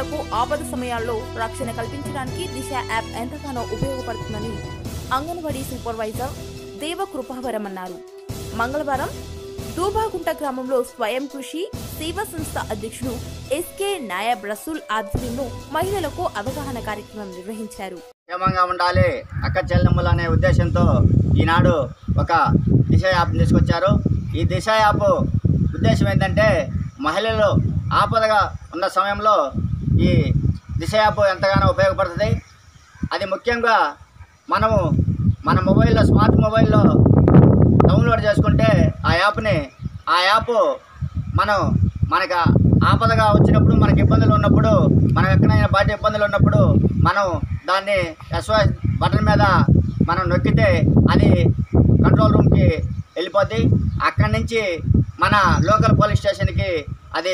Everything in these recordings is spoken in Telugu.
మహిళలకు ఆపద సమయాల్లో రక్షణ కల్పించడానికి దిశ యాప్ ఎంతగానో ఉపయోగపడుతుందని అంగన్వాడీ సూపర్వైజర్ దేవ కృపావరం అన్నారు మంగళవారం దూబాగుంట గ్రామంలో స్వయం కృషి సేవా సంస్థ అధ్యక్షుడు ఎస్కే నాయబ్ రసూల్ ఆధ్వర్యంలో మహిళలకు అవగాహన కార్యక్రమం నిర్వహించారు క్షేమంగా ఉండాలి అక్క చెల్లెమ్మలు అనే ఉద్దేశంతో ఈనాడు ఒక దిశ యాప్ తీసుకొచ్చారు ఈ దిశ యాప్ ఉద్దేశం ఏంటంటే మహిళలు ఆపదగా ఉన్న సమయంలో ఈ దిశ యాప్ ఎంతగానో ఉపయోగపడుతుంది అది ముఖ్యంగా మనము మన మొబైల్లో స్మార్ట్ మొబైల్లో డౌన్లోడ్ చేసుకుంటే ఆ యాప్ని ఆ యాప్ మనం మనకు ఆపదగా వచ్చినప్పుడు మనకి ఇబ్బందులు ఉన్నప్పుడు మనం ఎక్కడైనా బయట ఇబ్బందులు ఉన్నప్పుడు మనం దాన్ని ఎస్ఓఎస్ బటన్ మీద మనం నొక్కితే అది కంట్రోల్ రూమ్కి వెళ్ళిపోద్ది అక్కడి నుంచి మన లోకల్ పోలీస్ స్టేషన్కి అది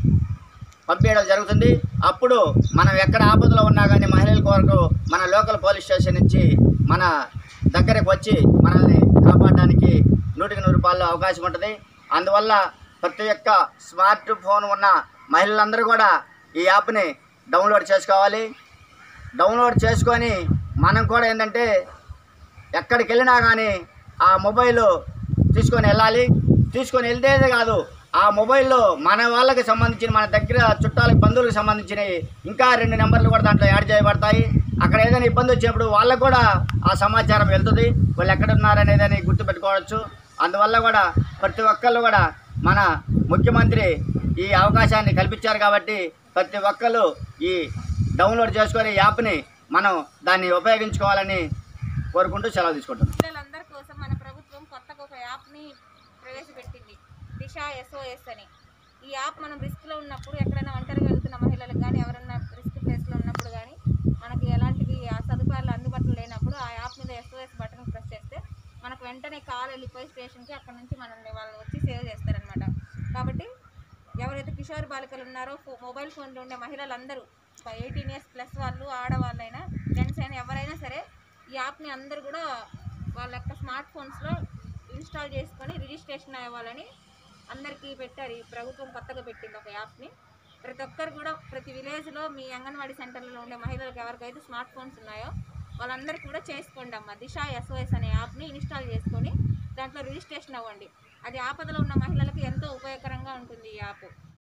పంపించడం జరుగుతుంది అప్పుడు మనం ఎక్కడ ఆపదలో ఉన్నా కానీ మహిళల కొరకు మన లోకల్ పోలీస్ స్టేషన్ నుంచి మన దగ్గరకు వచ్చి మనల్ని కాపాడడానికి నూటికి నూరు రూపాయలు అవకాశం ఉంటుంది అందువల్ల ప్రతి ఒక్క స్మార్ట్ ఫోన్ ఉన్న మహిళలందరూ కూడా ఈ యాప్ని డౌన్లోడ్ చేసుకోవాలి డౌన్లోడ్ చేసుకొని మనం కూడా ఏంటంటే ఎక్కడికి వెళ్ళినా కానీ ఆ మొబైల్ తీసుకొని వెళ్ళాలి తీసుకొని వెళ్తేదే కాదు ఆ మొబైల్లో మన వాళ్ళకి సంబంధించిన మన దగ్గర చుట్టాలకు బంధువులకు సంబంధించినవి ఇంకా రెండు నెంబర్లు కూడా దాంట్లో యాడ్ చేయబడతాయి అక్కడ ఏదైనా ఇబ్బంది వచ్చినప్పుడు వాళ్ళకు కూడా ఆ సమాచారం వెళ్తుంది వాళ్ళు ఎక్కడ ఉన్నారనేదని గుర్తుపెట్టుకోవచ్చు అందువల్ల కూడా ప్రతి ఒక్కళ్ళు కూడా మన ముఖ్యమంత్రి ఈ అవకాశాన్ని కల్పించారు కాబట్టి ప్రతి ఒక్కళ్ళు ఈ డౌన్లోడ్ చేసుకొని ఈ యాప్ని మనం దాన్ని ఉపయోగించుకోవాలని కోరుకుంటూ సెలవు తీసుకుంటున్నాం పిల్లలందరి కోసం మన ప్రభుత్వం కొత్తగా ఒక యాప్ని ప్రవేశపెట్టింది దిశ ఎస్ఓఎస్ అని ఈ యాప్ మనం రిస్క్లో ఉన్నప్పుడు ఎక్కడైనా ఒంటరిగా వెళ్తున్న మహిళలకు కానీ ఎవరైనా రిస్క్ ప్లేస్లో ఉన్నప్పుడు కానీ మనకి ఎలాంటివి ఆ సదుపాయాలు అందుబాటులో లేనప్పుడు ఆ యాప్ మీద ఎస్ఓఎస్ బటన్ ప్రెస్ చేస్తే మనకు వెంటనే కాల్ వెళ్ళిపోయి స్టేషన్కి అక్కడ నుంచి మనల్ని వాళ్ళు వచ్చి సేవ్ చేస్తారనమాట కాబట్టి ఎవరైతే కిషోర్ బాలికలు ఉన్నారో ఫో మొబైల్ ఫోన్లో ఉండే మహిళలందరూ ఎయిటీన్ ఇయర్స్ ప్లస్ వాళ్ళు ఆడవాళ్ళైనా జెంట్స్ అయినా ఎవరైనా సరే ఈ యాప్ని అందరూ కూడా వాళ్ళ యొక్క స్మార్ట్ ఫోన్స్లో ఇన్స్టాల్ చేసుకొని రిజిస్ట్రేషన్ అవ్వాలని అందరికీ పెట్టారు ఈ ప్రభుత్వం కొత్తగా పెట్టింది ఒక యాప్ని ప్రతి ఒక్కరు కూడా ప్రతి విలేజ్లో మీ అంగన్వాడీ సెంటర్లలో ఉండే మహిళలకు ఎవరికైతే స్మార్ట్ ఫోన్స్ ఉన్నాయో వాళ్ళందరికీ కూడా చేసుకోండి అమ్మ దిశ ఎస్ఓఎస్ అనే యాప్ని ఇన్స్టాల్ చేసుకొని దాంట్లో రిజిస్ట్రేషన్ అవ్వండి అది ఆపదలో ఉన్న మహిళలకు ఎంతో ఉపయోగకరంగా ఉంటుంది ఈ యాప్